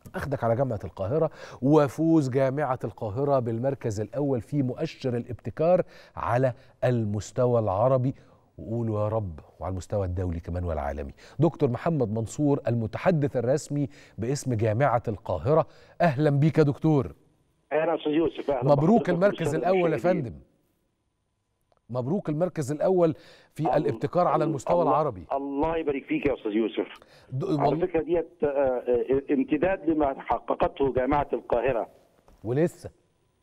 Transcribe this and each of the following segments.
أخدك على جامعة القاهرة وفوز جامعة القاهرة بالمركز الأول في مؤشر الابتكار على المستوى العربي وقولوا يا رب وعلى المستوى الدولي كمان والعالمي دكتور محمد منصور المتحدث الرسمي باسم جامعة القاهرة أهلا بيك يا دكتور اهلا استاذ يوسف أهلا مبروك بحضرتك المركز والسادة الأول يا المشاهدين. فندم مبروك المركز الأول في الله- الابتكار على المستوى الله- العربي الله يبارك فيك يا استاذ يوسف د- على والله- فكره ديت آه، آه، امتداد لما حققته جامعه القاهره ولسه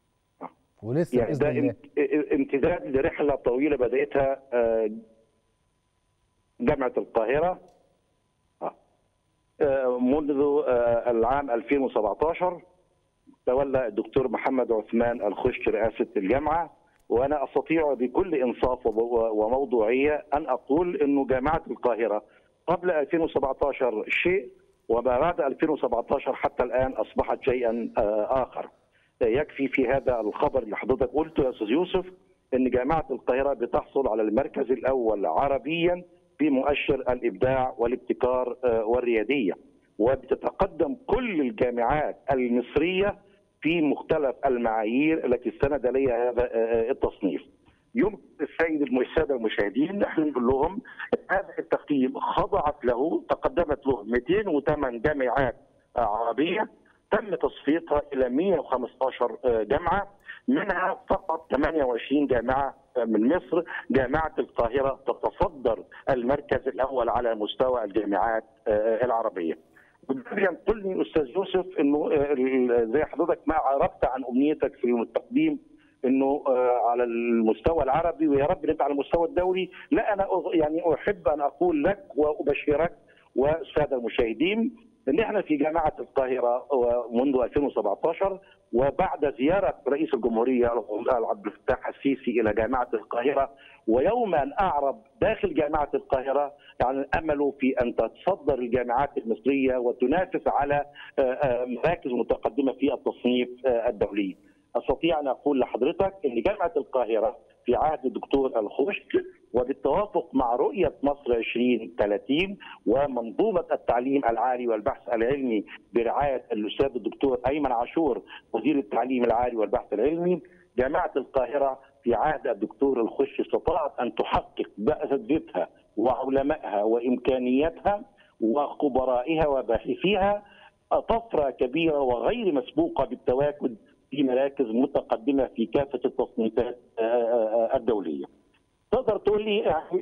ولسه يعني ده بإذن الله ام- امتداد لرحله طويله بداتها آه، جامعه القاهره آه، آه، منذ آه، العام 2017 تولى الدكتور محمد عثمان الخش رئاسه الجامعه وانا استطيع بكل انصاف وب- وموضوعيه ان اقول انه جامعه القاهره قبل 2017 شيء وما بعد 2017 حتى الان اصبحت شيئا آه، اخر. يكفي في هذا الخبر اللي حضرتك قلته يا استاذ يوسف ان جامعه القاهره بتحصل على المركز الاول عربيا في مؤشر الابداع والابتكار آه، والرياديه وبتتقدم كل الجامعات المصريه في مختلف المعايير التي استند اليها هذا آه، التصنيف. يمكن السيد الساده المشاهدين نحن نقول لهم هذا التقييم خضعت له تقدمت له 208 جامعات آه، عربيه تم تصفيتها الى 115 جامعه منها فقط 28 جامعه من مصر جامعه القاهره تتصدر المركز الاول على مستوى الجامعات العربيه. وده بينقلني استاذ يوسف انه زي حضرتك ما عرفت عن امنيتك في التقديم انه على المستوى العربي ويا رب نبقى على المستوى الدولي لا انا يعني احب ان اقول لك وابشرك والساده المشاهدين ان احنا في جامعه القاهره منذ 2017 وبعد زياره رئيس الجمهوريه عبد الفتاح السيسي الى جامعه القاهره ويوما اعرب داخل جامعه القاهره يعني امله في ان تتصدر الجامعات المصريه وتنافس على مراكز متقدمه في التصنيف الدولي. استطيع ان اقول لحضرتك ان جامعه القاهره في عهد الدكتور الخشت وبالتوافق مع رؤية مصر 2030 ومنظومة التعليم العالي والبحث العلمي برعاية الأستاذ الدكتور أيمن عاشور وزير التعليم العالي والبحث العلمي جامعة القاهرة في عهد الدكتور الخش استطاعت أن تحقق بأساتذتها وعلمائها وإمكانياتها وخبرائها وباحثيها طفرة كبيرة وغير مسبوقة بالتواجد في مراكز متقدمة في كافة التصنيفات الدولية. تقدر تقول لي يعني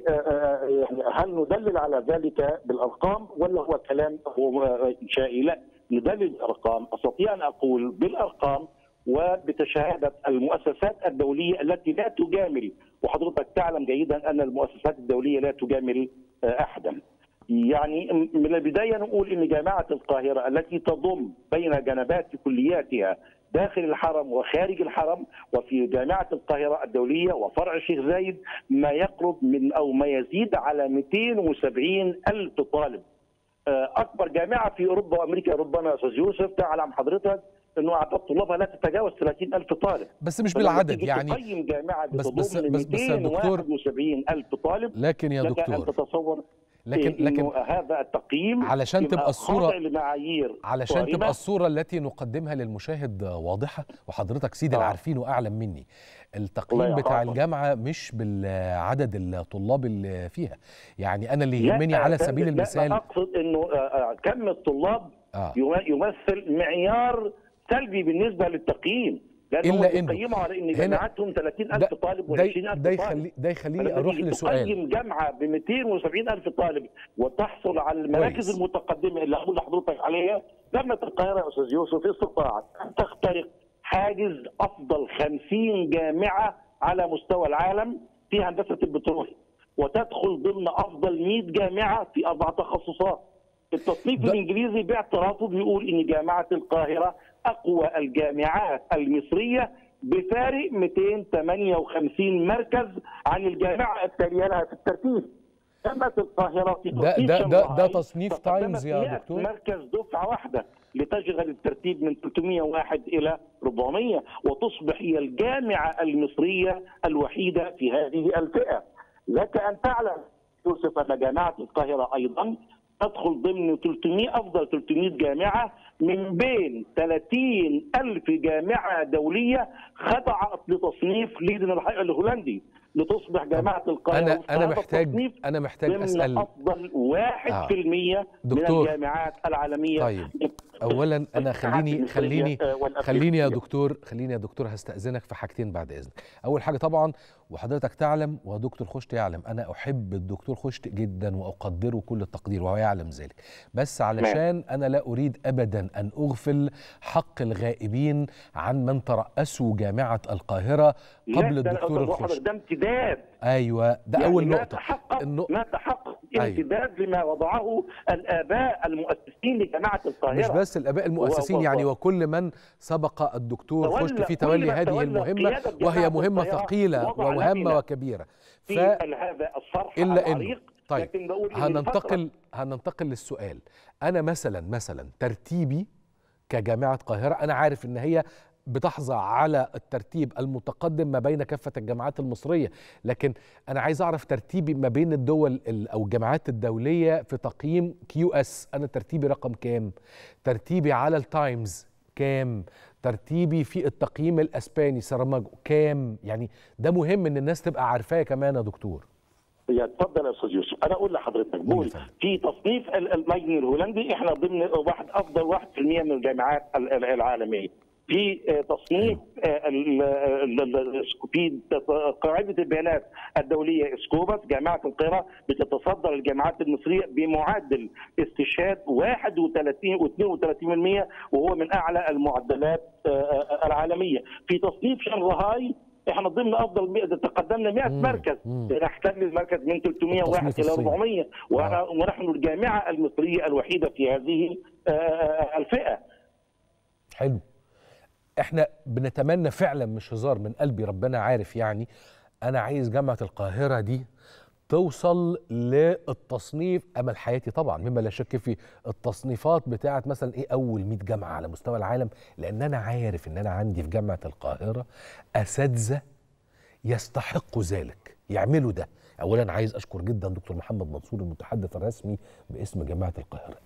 هل ندلل على ذلك بالارقام ولا هو كلام انشائي؟ لا ندلل بالارقام، استطيع ان اقول بالارقام وبتشهاده المؤسسات الدوليه التي لا تجامل وحضرتك تعلم جيدا ان المؤسسات الدوليه لا تجامل احدا. يعني من البدايه نقول ان جامعه القاهره التي تضم بين جنبات كلياتها داخل الحرم وخارج الحرم وفي جامعة القاهرة الدولية وفرع الشيخ زايد ما يقرب من أو ما يزيد على 270 ألف طالب أكبر جامعة في أوروبا وأمريكا ربما يا أستاذ يوسف تعلم حضرتك انه اعداد طلابها لا تتجاوز 30 الف طالب بس مش بالعدد يعني تقيم جامعه بس بس بس, بس يا دكتور 271 الف طالب لكن يا لك ان دكتور تتصور لكن لكن هذا التقييم علشان تبقى الصوره لمعايير علشان صارمة. تبقى الصوره التي نقدمها للمشاهد واضحه وحضرتك سيدي آه. العارفين واعلم مني الله التقييم بتاع يحفظك. الجامعه مش بالعدد الطلاب اللي فيها يعني انا اللي لا، يهمني على ده- سبيل لا، المثال لا اقصد انه آه، آه، كم الطلاب آه. يم- يمثل معيار سلبي بالنسبه للتقييم لان إلا هم إنه بيقيموا على ان هنا جامعاتهم 30000 ده- طالب ده و20000 ده طالب يخلي ده يخليني فلما اروح تيجي لسؤال تقيم جامعه ب 270 الف طالب وتحصل على المراكز كويس. المتقدمه اللي اقول لحضرتك عليها جامعه القاهره يا استاذ يوسف استطاعت ان تخترق حاجز افضل 50 جامعه على مستوى العالم في هندسه البترول وتدخل ضمن افضل 100 جامعه في اربع تخصصات التصنيف ده- الانجليزي باعترافه بيقول ان جامعه القاهره اقوى الجامعات المصريه بفارق 258 مركز عن الجامعه التاليه لها في الترتيب. جامعه القاهره في ده- تصنيف ده- ده- ده شنغهاي تصنيف تقدمت تايمز يا 100 دكتور. مركز دفعه واحده لتشغل الترتيب من 301 الى 400 وتصبح هي الجامعه المصريه الوحيده في هذه الفئه. لك ان تعلم يوسف ان جامعه القاهره ايضا تدخل ضمن 300 افضل 300 جامعه من بين 30 الف جامعه دوليه خضعت لتصنيف ليدن الحقيقه الهولندي لتصبح جامعه القاهره انا وفق انا هذا محتاج التصنيف انا محتاج ضمن اسال افضل 1% من دكتور. الجامعات العالميه طيب اولا انا خليني المصرية، خليني آه، والأفريقية. خليني يا دكتور خليني يا دكتور هستأذنك في حاجتين بعد إذنك أول حاجة طبعا وحضرتك تعلم ودكتور خشت يعلم أنا أحب الدكتور خشت جدا وأقدره كل التقدير وهو يعلم ذلك بس علشان أنا لا أريد أبدا أن أغفل حق الغائبين عن من ترأسوا جامعة القاهرة لا، قبل ده- الدكتور ده- ده- الخشت ده امتداد أيوة ده يعني أول ما نقطة تحقق النق- ما تحقق أيوة. امتداد لما وضعه الاباء المؤسسين لجامعه القاهره مش بس الآباء المؤسسين و- و- يعني وكل من سبق الدكتور تولى- خشت في كل تولي من هذه تولى المهمة قيادة جامعة وهي مهمة القاهرة ثقيلة وضع ومهمة لبنة وكبيرة ف... في هذا الصرح إلا إنه العريق طيب لكن بقول إن هننتقل هننتقل للسؤال أنا مثلا مثلا ترتيبي كجامعة قاهرة أنا عارف إن هي بتحظى على الترتيب المتقدم ما بين كافة الجامعات المصرية لكن أنا عايز أعرف ترتيبي ما بين الدول ال- أو الجامعات الدولية في تقييم كيو اس أنا ترتيبي رقم كام ترتيبي على التايمز كام ترتيبي في التقييم الأسباني سرماجو كام يعني ده مهم إن الناس تبقى عارفاه كمان يا دكتور يا اتفضل يا استاذ يوسف انا اقول لحضرتك قول بقول يا فندم. في تصنيف ال- المجن الهولندي احنا ضمن واحد افضل 1% من الجامعات ال- ال- العالميه في آه، تصنيف آه، ال- ال- ال- في تص- قاعده البيانات الدوليه اسكوبس جامعه القاهره بتتصدر الجامعات المصريه بمعدل استشهاد 31 و32% وهو من اعلى المعدلات آه، آه، العالميه في تصنيف شنغهاي احنا ضمن افضل 100 تقدمنا 100 مم. مركز مم. نحتل المركز من 301 التصنيف الى الصيني. 400 وأنا- ونحن الجامعه المصريه الوحيده في هذه آه، الفئه حلو احنا بنتمنى فعلا مش هزار من قلبي ربنا عارف يعني انا عايز جامعه القاهره دي توصل للتصنيف امل حياتي طبعا مما لا شك فيه التصنيفات بتاعه مثلا ايه اول 100 جامعه على مستوى العالم لان انا عارف ان انا عندي في جامعه القاهره اساتذه يستحقوا ذلك يعملوا ده اولا عايز اشكر جدا دكتور محمد منصور المتحدث الرسمي باسم جامعه القاهره